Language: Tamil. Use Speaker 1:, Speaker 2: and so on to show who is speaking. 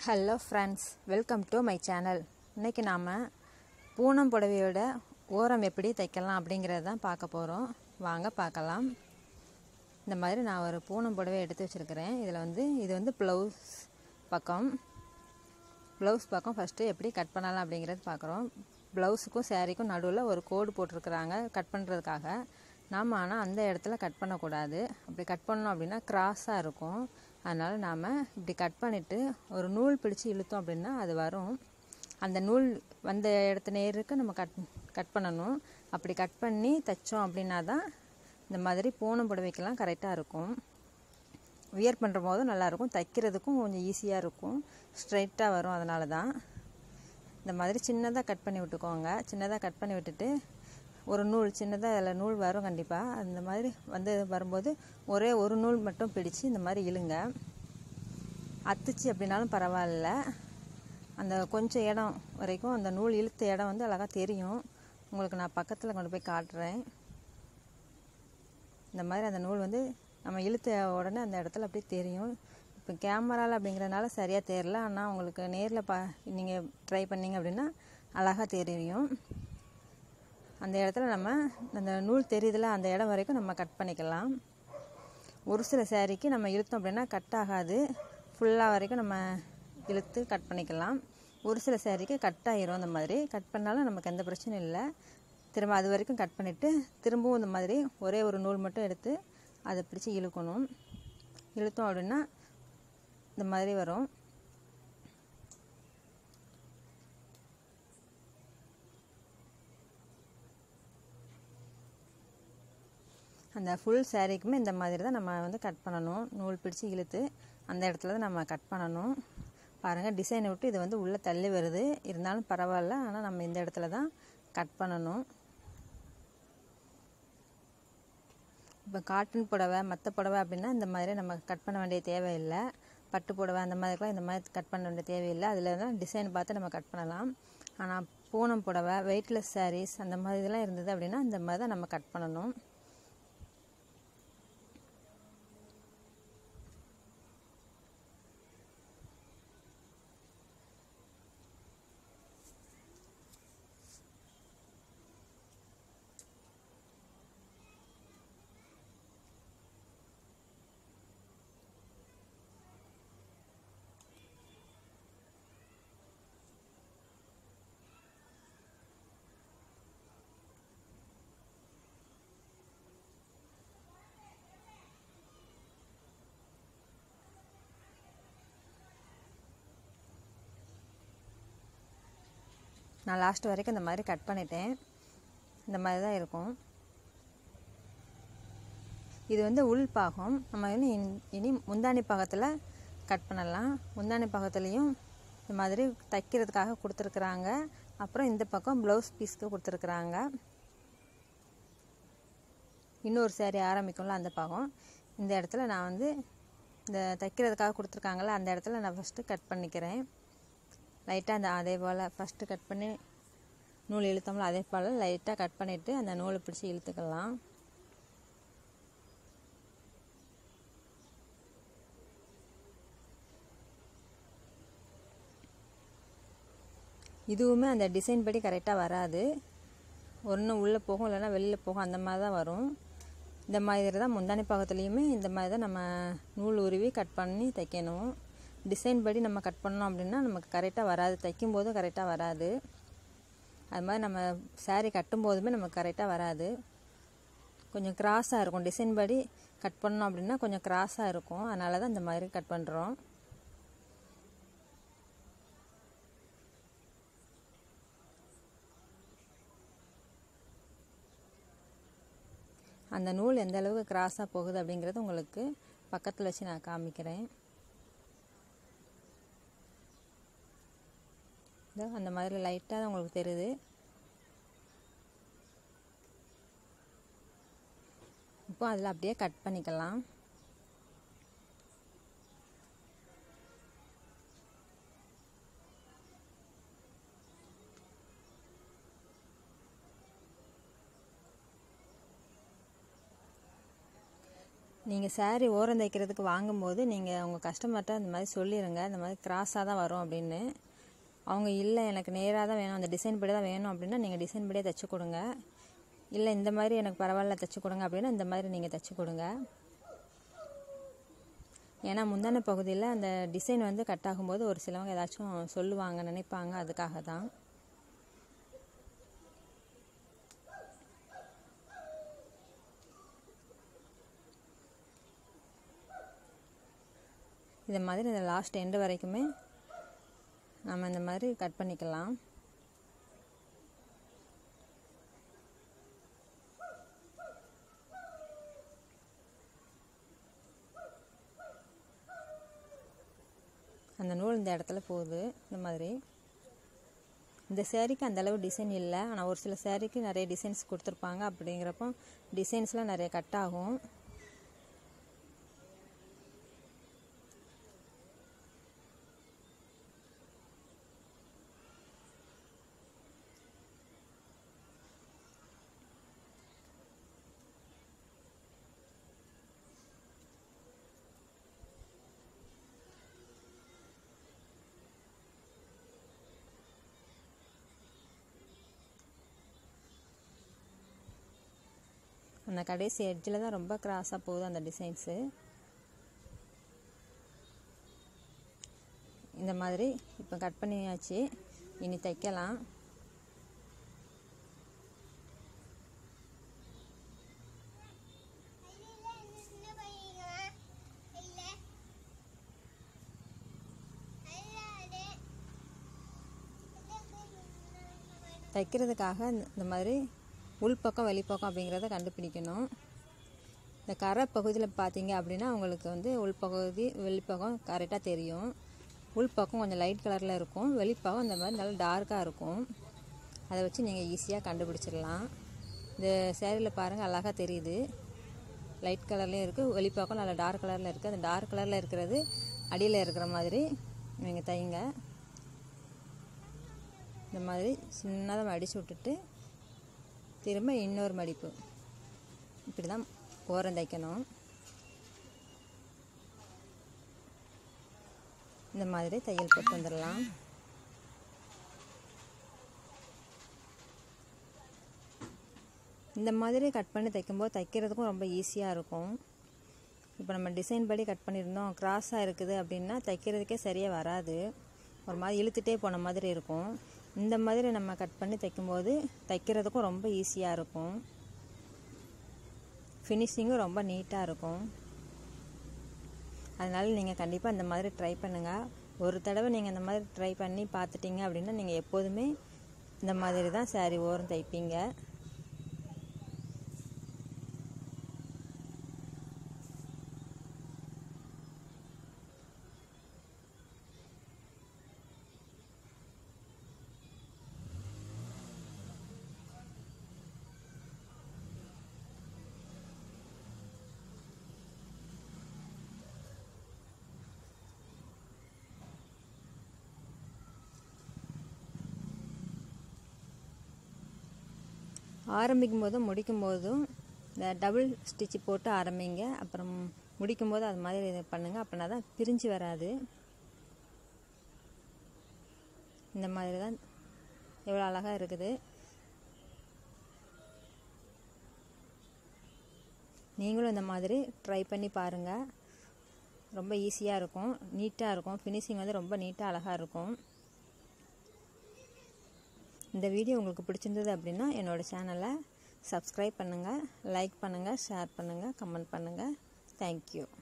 Speaker 1: hello friends welcome to my channel இன்றைக்கி நாம் பூனம் புடவையோட ஓரம் எப்படி தைக்கலாம் அப்படிங்கிறத தான் பார்க்க போகிறோம் வாங்க பார்க்கலாம் இந்த மாதிரி நான் ஒரு பூனம் புடவை எடுத்து வச்சுருக்கிறேன் இதில் வந்து இது வந்து ப்ளவுஸ் பக்கம் ப்ளவுஸ் பக்கம் ஃபஸ்ட்டு எப்படி கட் பண்ணலாம் அப்படிங்கிறது பார்க்குறோம் ப்ளவுஸுக்கும் சேரீக்கும் நடுவில் ஒரு கோடு போட்டிருக்கிறாங்க கட் பண்ணுறதுக்காக நாம் ஆனால் அந்த இடத்துல கட் பண்ணக்கூடாது அப்படி கட் பண்ணோம் அப்படின்னா கிராஸாக இருக்கும் அதனால் நாம் இப்படி கட் பண்ணிவிட்டு ஒரு நூல் பிடிச்சி இழுத்தோம் அப்படின்னா அது வரும் அந்த நூல் வந்த இடத்து நேருக்கு நம்ம கட் கட் பண்ணணும் அப்படி கட் பண்ணி தைச்சோம் அப்படின்னா தான் இந்த மாதிரி பூனம் புடவைக்கெல்லாம் கரெக்டாக இருக்கும் வியர் பண்ணுற போதும் நல்லாயிருக்கும் தைக்கிறதுக்கும் கொஞ்சம் ஈஸியாக இருக்கும் ஸ்ட்ரைட்டாக வரும் அதனால தான் இந்த மாதிரி சின்னதாக கட் பண்ணி விட்டுக்கோங்க சின்னதாக கட் பண்ணி விட்டுட்டு ஒரு நூல் சின்னதாக அதில் நூல் வரும் கண்டிப்பாக அந்த மாதிரி வந்து வரும்போது ஒரே ஒரு நூல் மட்டும் பிடிச்சு இந்த மாதிரி இழுங்க அத்துச்சு அப்படின்னாலும் பரவாயில்ல அந்த கொஞ்சம் இடம் வரைக்கும் அந்த நூல் இழுத்த இடம் வந்து அழகாக தெரியும் உங்களுக்கு நான் பக்கத்தில் கொண்டு போய் காட்டுறேன் இந்த மாதிரி அந்த நூல் வந்து நம்ம இழுத்த உடனே அந்த இடத்துல அப்படியே தெரியும் இப்போ கேமராவில் அப்படிங்கிறதுனால சரியாக தெரியல ஆனால் உங்களுக்கு நேரில் பா நீங்கள் ட்ரை பண்ணிங்க அப்படின்னா அழகாக தெரியும் அந்த இடத்துல நம்ம அந்த நூல் தெரியுதுல அந்த இடம் வரைக்கும் நம்ம கட் பண்ணிக்கலாம் ஒரு சில சேரீக்கு நம்ம இழுத்தோம் அப்படின்னா கட் ஆகாது ஃபுல்லாக வரைக்கும் நம்ம இழுத்து கட் பண்ணிக்கலாம் ஒரு சில சேரீக்கு கட் ஆகிரும் அந்த மாதிரி கட் பண்ணாலும் நமக்கு எந்த பிரச்சனையும் இல்லை திரும்ப அது வரைக்கும் கட் பண்ணிவிட்டு திரும்பவும் இந்த மாதிரி ஒரே ஒரு நூல் மட்டும் எடுத்து அதை பிடிச்சி இழுக்கணும் இழுத்தோம் அப்படின்னா இந்த மாதிரி வரும் அந்த ஃபுல் சேரீக்குமே இந்த மாதிரி தான் நம்ம வந்து கட் பண்ணணும் நூல் பிடிச்சி இழுத்து அந்த இடத்துல தான் நம்ம கட் பண்ணணும் பாருங்கள் டிசைனை விட்டு இது வந்து உள்ளே தள்ளி வருது இருந்தாலும் பரவாயில்ல ஆனால் நம்ம இந்த இடத்துல தான் கட் பண்ணணும் இப்போ காட்டன் புடவை மற்ற புடவை அப்படின்னா இந்த மாதிரி நம்ம கட் பண்ண வேண்டிய தேவையில்லை பட்டு புடவை அந்த மாதிரிலாம் இந்த மாதிரி கட் பண்ண வேண்டிய தேவையில்லை அதில் தான் டிசைன் பார்த்து நம்ம கட் பண்ணலாம் ஆனால் பூனம் புடவை வெயிட்லெஸ் சாரீஸ் அந்த மாதிரி இதெல்லாம் இருந்தது அப்படின்னா இந்த மாதிரி தான் நம்ம கட் பண்ணணும் நான் லாஸ்ட் வரைக்கும் இந்த மாதிரி கட் பண்ணிட்டேன் இந்த மாதிரி தான் இருக்கும் இது வந்து உள் பாகம் நம்ம வந்து இனி முந்தானி பாகத்தில் கட் பண்ணலாம் முந்தானி பாகத்துலேயும் இந்த மாதிரி தைக்கிறதுக்காக கொடுத்துருக்குறாங்க அப்புறம் இந்த பக்கம் ப்ளவுஸ் பீஸ்க்கு கொடுத்துருக்குறாங்க இன்னொரு சேரீ ஆரம்பிக்கும்ல அந்த பாகம் இந்த இடத்துல நான் வந்து இந்த தைக்கிறதுக்காக கொடுத்துருக்காங்கள அந்த இடத்துல நான் ஃபஸ்ட்டு கட் பண்ணிக்கிறேன் லைட்டாக அந்த அதே போல் ஃபஸ்ட்டு கட் பண்ணி நூல் இழுத்தோம்ல அதே போல் லைட்டாக கட் பண்ணிவிட்டு அந்த நூலை பிடிச்சி இழுத்துக்கலாம் இதுவுமே அந்த டிசைன் படி கரெக்டாக வராது ஒன்று உள்ளே போகும் இல்லைன்னா வெளியில் போகும் அந்த மாதிரி தான் வரும் இந்த மாதிரி தான் முந்தானி பாகத்துலேயுமே இந்த மாதிரி தான் நம்ம நூல் உருவி கட் பண்ணி தைக்கணும் டிசைன் படி நம்ம கட் பண்ணோம் அப்படின்னா நமக்கு கரெக்டாக வராது தைக்கும் போதும் கரெக்டாக வராது அது மாதிரி நம்ம சேரீ கட்டும் போதுமே நமக்கு கரெக்டாக வராது கொஞ்சம் கிராஸாக இருக்கும் டிசைன் படி கட் பண்ணோம் அப்படின்னா கொஞ்சம் கிராஸாக இருக்கும் அதனால தான் இந்த மாதிரி கட் பண்ணுறோம் அந்த நூல் எந்த அளவுக்கு கிராஸாக போகுது அப்படிங்கிறது உங்களுக்கு பக்கத்தில் வச்சு நான் காமிக்கிறேன் அந்த மாதிரி லைட்டாக தான் உங்களுக்கு தெரியுது இப்போ அதில் அப்படியே கட் பண்ணிக்கலாம் நீங்கள் saree ஓரம் தைக்கிறதுக்கு வாங்கும்போது நீங்கள் உங்கள் கஸ்டமர்கிட்ட இந்த மாதிரி சொல்லிடுங்க இந்த மாதிரி கிராஸாக தான் வரும் அப்படின்னு அவங்க இல்லை எனக்கு நேராக தான் வேணும் அந்த டிசைன் படி தான் வேணும் அப்படின்னா நீங்கள் டிசைன் படியே தைச்சி கொடுங்க இல்லை இந்த மாதிரி எனக்கு பரவாயில்ல தைச்சி கொடுங்க அப்படின்னா இந்த மாதிரி நீங்கள் தைச்சி கொடுங்க ஏன்னா முந்தான பகுதியில் அந்த டிசைன் வந்து கட் ஆகும்போது ஒரு சிலவங்க ஏதாச்சும் சொல்லுவாங்க நினைப்பாங்க அதுக்காக தான் இந்த மாதிரி இந்த லாஸ்ட் எண்டு வரைக்குமே நம்ம இந்த மாதிரி கட் பண்ணிக்கலாம் அந்த நூல் இந்த இடத்துல போகுது இந்த மாதிரி இந்த சேரீக்கு அந்தளவு டிசைன் இல்லை ஆனால் ஒரு சில சேரீக்கு நிறைய டிசைன்ஸ் கொடுத்துருப்பாங்க அப்படிங்கிறப்போ டிசைன்ஸ்லாம் நிறைய கட் ஆகும் அந்த கடைசி எட்ஜில் தான் ரொம்ப கிராஸாக போகுது அந்த டிசைன்ஸு இந்த மாதிரி இப்போ கட் பண்ணியாச்சு இனி தைக்கலாம் தைக்கிறதுக்காக இந்த- இந்த மாதிரி உள்பக்கம் வெளிப்பக்கம் அப்படிங்கிறத கண்டுபிடிக்கணும் இந்த கரை பகுதியில் பார்த்தீங்க அப்படின்னா உங்களுக்கு வந்து உள்பகுதி வெளிப்பக்கம் கரெக்டாக தெரியும் உள்பக்கம் கொஞ்சம் லைட் கலரில் இருக்கும் வெளிப்பக்கம் இந்த மாதிரி நல்லா டார்க்காக இருக்கும் அதை வச்சு நீங்கள் ஈஸியாக கண்டுபிடிச்சிடலாம் இந்த சேரீயில் பாருங்கள் அழகாக தெரியுது லைட் கலர்லேயும் இருக்குது வெளிப்பக்கம் நல்லா டார்க் கலரில் இருக்குது அந்த டார்க் கலரில் இருக்கிறது அடியில் இருக்கிற மாதிரி நீங்கள் தைங்க இந்த மாதிரி சின்னதாக மடித்து விட்டுட்டு திரும்ப இன்னொரு மடிப்பு இப்படி தான் ஓரம் தைக்கணும் இந்த மாதிரி தையல் போட்டு வந்துடலாம் இந்த மாதிரி கட் பண்ணி தைக்கும்போது தைக்கிறதுக்கும் ரொம்ப ஈஸியாக இருக்கும் இப்போ நம்ம டிசைன் படி கட் பண்ணியிருந்தோம் கிராஸாக இருக்குது அப்படின்னா தைக்கிறதுக்கே சரியாக வராது ஒரு மாதிரி இழுத்துட்டே போன மாதிரி இருக்கும் இந்த மாதிரி நம்ம கட் பண்ணி தைக்கும்போது தைக்கிறதுக்கும் ரொம்ப ஈஸியாக இருக்கும் ஃபினிஷிங்கும் ரொம்ப நீட்டாக இருக்கும் அதனால் நீங்கள் கண்டிப்பாக இந்த மாதிரி ட்ரை பண்ணுங்கள் ஒரு தடவை நீங்கள் இந்த மாதிரி ட்ரை பண்ணி பார்த்துட்டீங்க அப்படின்னா நீங்கள் எப்போதுமே இந்த மாதிரி தான் saree ஓரம் தைப்பீங்க ஆரம்பிக்கும் போதும் முடிக்கும் போதும் இந்த டபுள் ஸ்டிச்சு போட்டு ஆரம்பிங்க அப்புறம் முடிக்கும் போது அது மாதிரி இது பண்ணுங்கள் அப்படின்னா தான் பிரிஞ்சு வராது இந்த மாதிரி தான் எவ்வளோ அழகாக இருக்குது நீங்களும் இந்த மாதிரி ட்ரை பண்ணி பாருங்கள் ரொம்ப ஈஸியாக இருக்கும் நீட்டாக இருக்கும் ஃபினிஷிங் வந்து ரொம்ப நீட்டாக அழகாக இருக்கும் இந்த வீடியோ உங்களுக்கு பிடிச்சிருந்தது அப்படின்னா என்னோடய சேனலை சப்ஸ்கிரைப் பண்ணுங்கள் லைக் பண்ணுங்கள் ஷேர் பண்ணுங்கள் கமெண்ட் பண்ணுங்கள் தேங்க்யூ